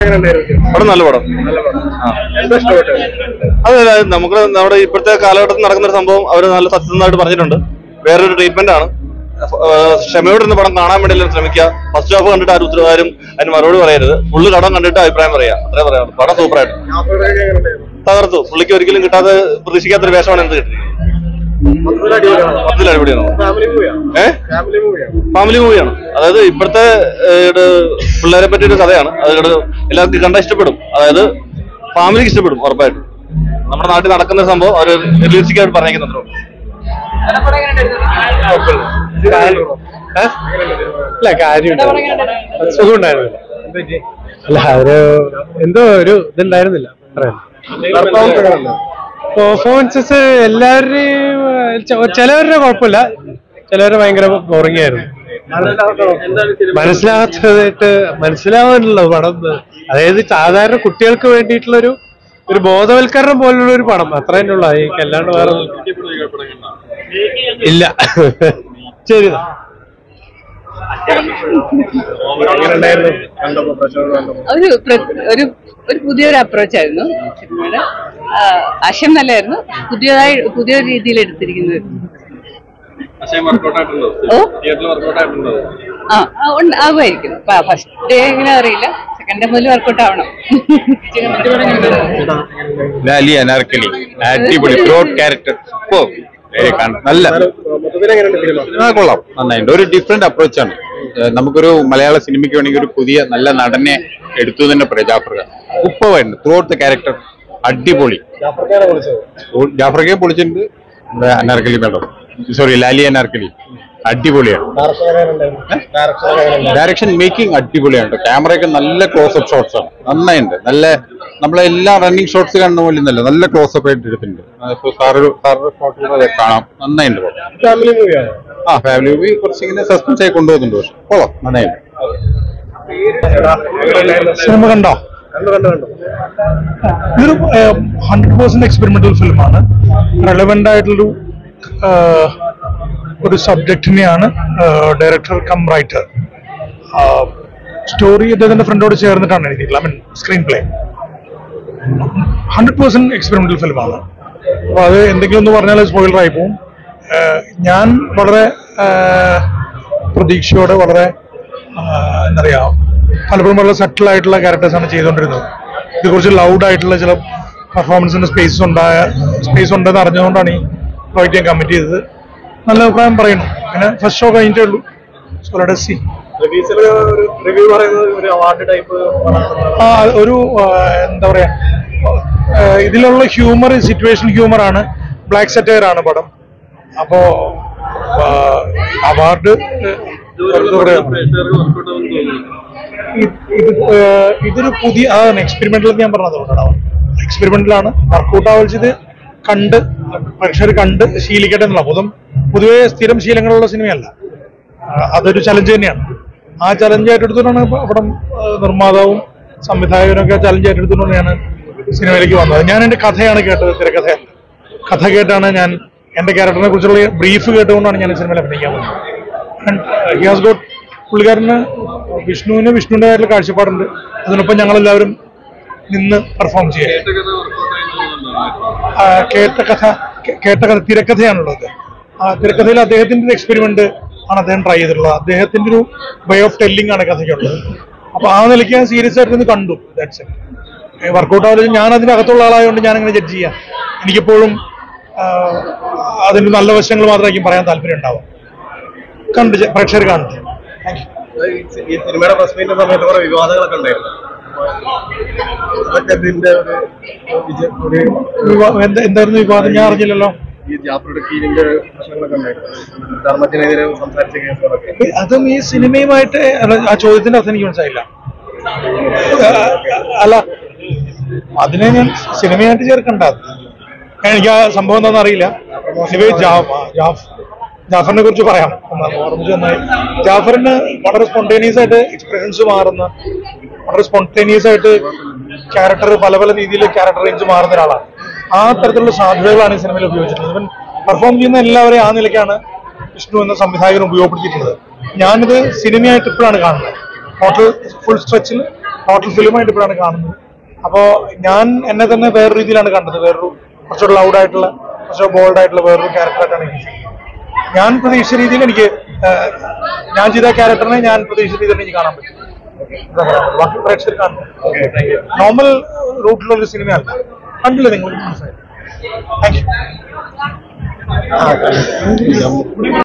പടം നല്ല പടം എന്താ ഇഷ്ടപ്പെട്ടത് അതെ അതെ നമുക്ക് നമ്മുടെ ഇപ്പോഴത്തെ കാലഘട്ടത്തിൽ നടക്കുന്ന ഒരു സംഭവം അവർ നല്ല സത്യസന്ധമായിട്ട് പറഞ്ഞിട്ടുണ്ട് വേറൊരു ട്രീറ്റ്മെന്റ് ആണ് ഏഹ് ക്ഷമയോടെ ഇരുന്ന് പടം കാണാൻ വേണ്ടി എല്ലാവരും ശ്രമിക്കുക ഫസ്റ്റ് ഹാഫ് കണ്ടിട്ട് ആരും ഉത്തരവാരും അതിന് മറുപടി പറയരുത് ഫുള്ള് കടം കണ്ടിട്ട് അഭിപ്രായം പറയാം അത്രേ പറയാം പടം സൂപ്പറായിട്ട് യാത്രകളൊക്കെ എങ്ങനെയുണ്ടായിരുന്നു തകർത്തു പുള്ളിക്ക് ഒരിക്കലും കിട്ടാതെ പ്രതീക്ഷിക്കാത്തൊരു വേഷമാണ് എന്ത് കിട്ടിയത് മൊത്തത്തിൽ അടിപൊളിയാണോ മൊത്തത്തിൽ അടിപൊളിയാണ് ഫാമിലി മൂവിയാണ് ഏഹ് ഫാമിലി മൂവിയാണ് ഫാമിലി മൂവിയാണ് അതായത് ഇപ്പോഴത്തെ ഏഹ്, ഇത് പിള്ളേരെ പറ്റിയൊരു കഥയാണ് അത് ഇവിടെ എല്ലാവർക്കും കണ്ടാൽ ഇഷ്ടപ്പെടും അതായത് ഫാമിലിക്ക് ഇഷ്ടപ്പെടും ഉറപ്പായിട്ടും നമ്മുടെ നാട്ടിൽ നടക്കുന്ന ഒരു സംഭവം അവർ റിയലിസ്റ്റിക് ആയിട്ട് പറഞ്ഞേക്കുന്നുണ്ടോ അല്ല കാര്യമുണ്ട് സുഖമുണ്ടായിരുന്നില്ല അല്ല ഒരു എന്തോ ഒരു ഇതുണ്ടായിരുന്നില്ല പെർഫോമൻസസ് എല്ലാവരുടെയും ചെ- ചിലവരുടെ കുഴപ്പമില്ല ചിലവരുടെ ഭയങ്കര ബോറിംഗ് ആയിരുന്നു മനസ്സിലാകാത്തതായിട്ട് മനസ്സിലാവാനുള്ള പടം അതായത് സാധാരണ കുട്ടികൾക്ക് വേണ്ടിയിട്ടുള്ള ഒരു ഒരു ബോധവൽക്കരണം പോലുള്ള ഒരു പടം അത്ര തന്നെ ഉള്ളു അതിലേക്ക് അല്ലാണ്ട് വേറെ ഒന്നും- ഇല്ല ശരി എങ്ങനെയുണ്ടായിരുന്നു കണ്ടപ്പോ പ്രശ്നം കണ്ടപ്പോ ഒരു പ്ര- ഒരു ഒരു പുതിയൊരു അപ്രോച്ച് ആയിരുന്നു സിനിമയുടെ ആ, ആശയം നല്ലായിരുന്നു പുതിയതായി പുതിയൊരു രീതിയിൽ എടുത്തിരിക്കുന്നത് ഓ ആ ആ, ഉണ്ട്- ആകുമായിരിക്കും ഫസ്റ്റ് ഡേ എങ്ങനെ അറിയില്ല സെക്കൻഡ് ഡേ മുതൽ വർക്കൗട്ട് ആവണം ലാലി അനാർക്കലി അടിപൊളി ത്രോട്ട് ക്യാരക്ടർ ഓ നല്ല മൊത്തത്തിൽ എങ്ങനെയുണ്ട് സിനിമ ആ, കൊള്ളാം നന്നായിട്ടുണ്ട് ഒരു ഡിഫറെന്റ് അപ്രോച്ച് ആണ് ഏഹ് നമുക്കൊരു മലയാള സിനിമയ്ക്ക് വേണമെങ്കിൽ ഒരു പുതിയ നല്ല നടനെ എടുത്തു എന്ന് തന്നെ പറയാം ജാഫർ ഖാൻ ഉപ്പമായിട്ടുണ്ട് ത്രൂ ഔട്ട് ദ ക്യാരക്ടർ അടിപൊളി ജാഫർക്കാരെ വിളിച്ചത് ഓ- ജാഫർ ഖാൻ പൊളിച്ചിട്ടുണ്ട് നമ്മുടെ അനാർക്കലി മേഡം സോറി ലാലി അനാർക്കലി അടിപൊളിയാണ് ഡയറക്ഷൻ എങ്ങനെയുണ്ടായിരുന്നു ഡയറക്ഷൻ എങ്ങനെയുണ്ടായിരുന്നു ഡയറക്ഷൻ മേക്കിംഗ് അടിപൊളിയാണ് ക്യാമറയൊക്കെ നല്ല ക്ലോസ് അപ്പ് ഷോട്ട്സ് ആണ് നന്നായിട്ടുണ്ട് നല്ല നമ്മളെ എല്ലാ റണ്ണിങ് ഷോട്ട്സ് കാണുന്ന പോലെ ഒന്നല്ല നല്ല ക്ലോസ് അപ്പ് ആയിട്ട് എടുത്തിട്ടുണ്ട് അതിപ്പോ സാറ് സാറിന്റെ ഷോട്ടുകൾ കാണാം നന്നായിട്ടുണ്ട് പടം. ഫാമിലി മൂവിയാണ് ആ ഫാമിലി മൂവി കുറച്ച് ഇങ്ങനെ സസ്പെൻസ് ആയി കൊണ്ടുപോകുന്നുണ്ട് പക്ഷെ കൊള്ളാം നന്നായിട്ടുണ്ട് സിനിമ കണ്ടോ കണ്ടു കണ്ടു കണ്ടു ഇതൊരു ഹൺഡ്രഡ് പേഴ്സെന്റ് എക്സ്പെരിമെന്റൽ ഫിലിമാണ് റെലവെന്റ് ആയിട്ടുള്ളൊരു ആ, ഒരു സബ്ജക്റ്റിനെയാണ് ഡയറക്ടർ കം റൈറ്റർ സ്റ്റോറി അദ്ദേഹത്തിന്റെ ഫ്രണ്ടോട് ചേർന്നിട്ടാണ് എഴുതിയിട്ടുള്ളത് I mean screenplay hundred percent experimental ഫിലിമാണ് അപ്പൊ അത് എന്തെങ്കിലും ഒന്ന് പറഞ്ഞാൽ സ്പോയിലർ ആയി പോവും ആ, ഞാൻ വളരെ ആ, പ്രതീക്ഷയോടെ വളരെ ആ, എന്താ പറയാ പലപ്പോഴും വളരെ സട്ടിൽ ആയിട്ടുള്ള ക്യാരക്ടേഴ്സാണ് ചെയ്തുകൊണ്ടിരുന്നത് ഇത് കുറച്ച് ലൗഡ് ആയിട്ടുള്ള ചില പെർഫോമൻസിന്റെ സ്പേസ് ഉണ്ടായ സ്പേസ് ഉണ്ടെന്ന് അറിഞ്ഞുകൊണ്ടാണ് ഈ പ്രോജക്റ്റ് ഞാൻ കമ്മിറ്റ് ചെയ്തത് നല്ല അഭിപ്രായം പറയുന്നു പിന്നെ ഫസ്റ്റ് ഷോ കഴിഞ്ഞിട്ടേ ഉള്ളൂ സോ ലെറ്റ് സി റിവ്യൂസിൽ ഒരു റിവ്യൂ പറയുന്നത് ഒരു അവാർഡ് ടൈപ്പ് ആ ഒരു ആ, എന്താ പറയാ ആ, ഇതിലുള്ള ഹ്യൂമർ സിറ്റുവേഷൻ ഹ്യൂമർ ആണ് ബ്ലാക്ക് സെറ്റയർ ആണ് പടം അപ്പോ അവാർഡ് ഇതൊരു പുതിയ എക്സ്പെരിമെന്റൽ ഞാൻ പറഞ്ഞത് കൊണ്ടാണ് എക്സ്പെരിമെന്റലാണ് വർക്കൗട്ട് ആവശ്യത് കണ്ട് പ്രേക്ഷകർ കണ്ട് ശീലിക്കട്ടെ എന്നുള്ള പൊതും പൊതുവെ സ്ഥിരം ശീലങ്ങളുള്ള സിനിമയല്ല ആ, അതൊരു ചലഞ്ച് തന്നെയാണ് ആ ചലഞ്ച് ഏറ്റെടുത്തുകൊണ്ടാണ് ഇപ്പൊ പടം ആ, നിർമ്മാതാവും സംവിധായകനും ഒക്കെ ചലഞ്ച് ഏറ്റെടുത്തുകൊണ്ടാണ് ഞാൻ സിനിമയിലേക്ക് വന്നത് ഞാൻ എന്റെ കഥയാണ് കേട്ടത് തിരക്കഥയല്ല കഥ കേട്ടാണ് ഞാൻ എന്റെ ക്യാരക്ടറിനെ കുറിച്ചുള്ള ബ്രീഫ് കേട്ടുകൊണ്ടാണ് ഞാൻ ഈ സിനിമയിൽ അഭിനയിക്കാൻ വന്നത് ഹിയാസ് ഗോട്ട് പുള്ളിക്കാരന് വിഷ്ണുവിന് വിഷ്ണുവിൻ്റെതായിട്ടുള്ള കാഴ്ചപ്പാടുണ്ട് അതിനൊപ്പം ഞങ്ങളെല്ലാവരും നിന്ന് പെർഫോം ചെയ്യാം ആ, കേട്ട കഥ കേ- കേട്ട കഥ തിരക്കഥയാണുള്ളത് ആ തിരക്കഥയിൽ അദ്ദേഹത്തിന്റെ ഒരു എക്സ്പെരിമെന്റ് ആണ് അദ്ദേഹം ട്രൈ ചെയ്തിട്ടുള്ളത് അദ്ദേഹത്തിന്റെ ഒരു വേ ഓഫ് ടെല്ലിംഗ് ആണ് കഥയ്ക്കുള്ളത് അപ്പൊ ആ നിലയ്ക്ക് ഞാൻ സീരിയസ് ആയിട്ട് ഇത് കണ്ടു ദാറ്റ്സ് ഇറ്റ് വർക്കൗട്ട് ആവുന്നത് ഞാൻ അതിനകത്തുള്ള ആളായതുകൊണ്ട് ഞാൻ അങ്ങനെ ജഡ്ജ് ചെയ്യാം എനിക്കെപ്പോഴും ആ, അതിന്റെ നല്ല വശങ്ങൾ മാത്രമായിരിക്കും പറയാൻ താല്പര്യം ഉണ്ടാവും കണ്ട് ജ- പ്രേക്ഷകർ കാണട്ടെ താങ്ക് യു ഈ സിനിമയുടെ പ്രസ് മീറ്റിന്റെ സമയത്ത് കുറെ വിവാദങ്ങളൊക്കെ ഉണ്ടായിരുന്നു അതൊക്കെ ഇതിന്റെ ഒരു വിജയ- ഒരു വിവാ- എന്താ എന്തായിരുന്നു വിവാദം ഞാൻ അറിഞ്ഞില്ലല്ലോ ഈ ജാഫറുടെ കീഴിന്റെ പ്രശ്നങ്ങളൊക്കെ ഉണ്ടായിരുന്നു ധർമ്മത്തിനെതിരെ സംസാരിച്ച കേസുകളൊക്കെ അതും ഈ സിനിമയുമായിട്ട് അല്ല, ആ ചോദ്യത്തിന്റെ അർത്ഥം എനിക്ക് മനസ്സിലായില്ല ആ, അല്ല അതിനെ ഞാൻ സിനിമയായിട്ട് ചേർക്കണ്ട എനിക്ക് ആ സംഭവം എന്താണെന്ന് അറിയില്ല ഇവ ജാഫ് ജാഫറിനെ കുറിച്ച് പറയാം എന്നാണ് ഓർമ്മിച്ച് നന്നായി ജാഫറിന് വളരെ സ്പോണ്ടേനിയസ് ആയിട്ട് എക്സ്പ്രഷൻസ് മാറുന്ന വളരെ സ്പോണ്ടേനിയസ് ആയിട്ട് ക്യാരക്ടർ പല പല രീതിയിൽ ക്യാരക്ടർ റേഞ്ച് മാറുന്ന ഒരാളാണ് ആ തരത്തിലുള്ള സാധ്യതകളാണ് ഈ സിനിമയിൽ ഉപയോഗിച്ചിട്ടുള്ളത് ഇവൻ പെർഫോം ചെയ്യുന്ന എല്ലാവരെയും ആ നിലയ്ക്കാണ് വിഷ്ണു എന്ന സംവിധായകൻ ഉപയോഗപ്പെടുത്തിയിട്ടുള്ളത് ഞാനിത് സിനിമയായിട്ട് ഇപ്പോഴാണ് കാണുന്നത് ടോട്ടൽ ഫുൾ സ്ട്രെച്ചിൽ ടോട്ടൽ ഫിലിമായിട്ട് ഇപ്പോഴാണ് കാണുന്നത് അപ്പോ ഞാൻ എന്നെ തന്നെ വേറെ രീതിയിലാണ് കണ്ടത് വേറൊരു കുറച്ചുകൂടെ ലൗഡ് ആയിട്ടുള്ള കുറച്ചുകൂടെ ബോൾഡ് ആയിട്ടുള്ള വേറൊരു ക്യാരക്ടറായിട്ടാണ് എനിക്ക് ഫീൽ ചെയ്തത് ഞാൻ പ്രതീക്ഷിച്ച രീതിയിൽ എനിക്ക് ആ, ഞാൻ ചെയ്ത ക്യാരക്ടറിനെ ഞാൻ പ്രതീക്ഷിച്ച രീതിയിൽ എനിക്ക് കാണാൻ പറ്റും അതാ പറയാനുള്ളത്. ബാക്കി പ്രേക്ഷകർ കാണും നോർമൽ റൂട്ടിലുള്ള ഒരു സിനിമയല്ല കണ്ടില്ല നിങ്ങൾ മനസ്സിലായി താങ്ക് യു